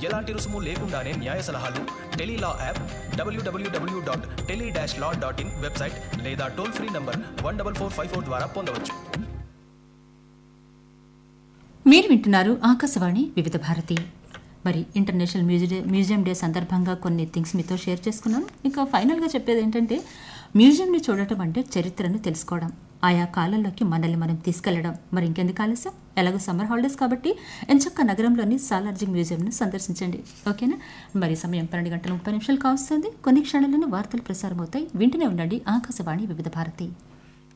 ఎలాంటి రుసుము లేకుండానే న్యాయ సలహాలు tele law app W W W dot tele dash law dot in website లేదా toll free number one double four five four ద్వారా పొందవచ్చు మీరు వింటున్నారు ఆకాశవాణి వివిధ భారతి మరి ఇంటర్నేషనల్ మ్యూజియం మ్యూజియం డే సందర్భంగా కొన్ని థింగ్స్ మీతో షేర్ చేసుకున్నాను ఇంకా ఫైనల్గా చెప్పేది ఏంటంటే మ్యూజియంని చూడటం అంటే చరిత్రను తెలుసుకోవడం ఆయా కాలంలోకి మనల్ని మనం తీసుకెళ్లడం మరి ఇంకెందుకు ఆలస్యం ఎలాగో సమ్మర్ హాలిడేస్ కాబట్టి ఎంచక్క నగరంలోని సాలార్జింగ్ మ్యూజియంను సందర్శించండి ఓకేనా మరి సమయం పన్నెండు గంటల ముప్పై నిమిషాలు కావస్తుంది కొన్ని క్షణాలను వార్తలు ప్రసారం అవుతాయి వింటూనే ఉండండి ఆకాశవాణి వివిధ భారతి